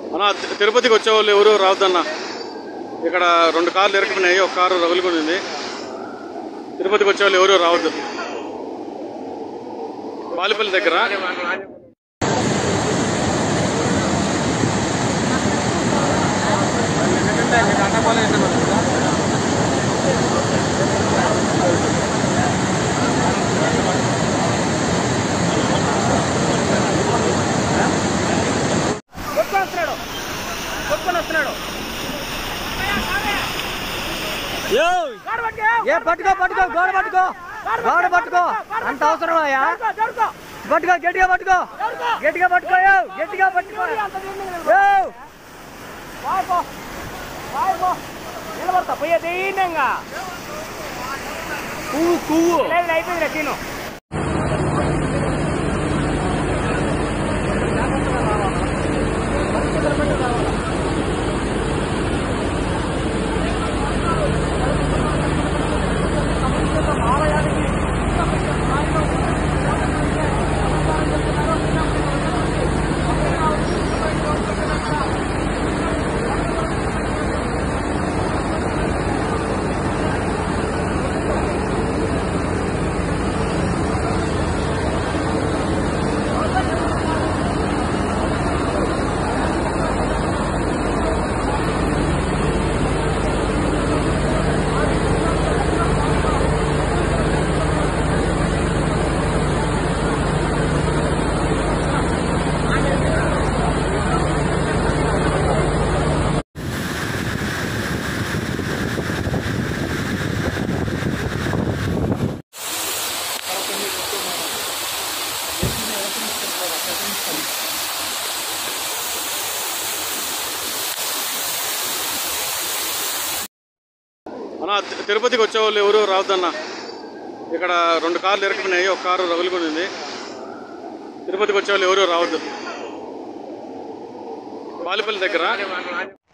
అన్న తి- తిరుపతికి వచ్చేవాళ్ళు ఎవరు రావద్దన్న ఇక్కడ రెండు కార్లు ఇరుక్కున్నాయి ఒక కారు రగులుకుంది తిరుపతికి వచ్చేవాళ్ళు ఎవరు రావద్దు బాలిపల్లి దగ్గర కొట్టుకొని వస్తున్నాడు కొట్టుకొని వస్తున్నాడు ఏ పట్టుకో పట్టుకో గోడ పట్టుకో గోడ పట్టుకో అంత అవసరం అయ్యా పట్టుకో గట్టిగా పట్టుకో గట్టిగా పట్టుకో ఏవ్, గట్టిగా పట్టుకో ఏవ్. నిలబడతా పోయే దీనంగా పువ్వు పువ్వు లేదు అయిపోయింది తిను అన్న తి- తిరుపతికి వచ్చేవాళ్ళు ఎవరు రావద్దన్న ఇక్కడ రెండు కార్లు ఇరుక్కున్నాయి ఒక కారు రగులుకుంది తిరుపతికి వచ్చేవాళ్ళు ఎవరు రావద్దు బాలిపల్లి దగ్గర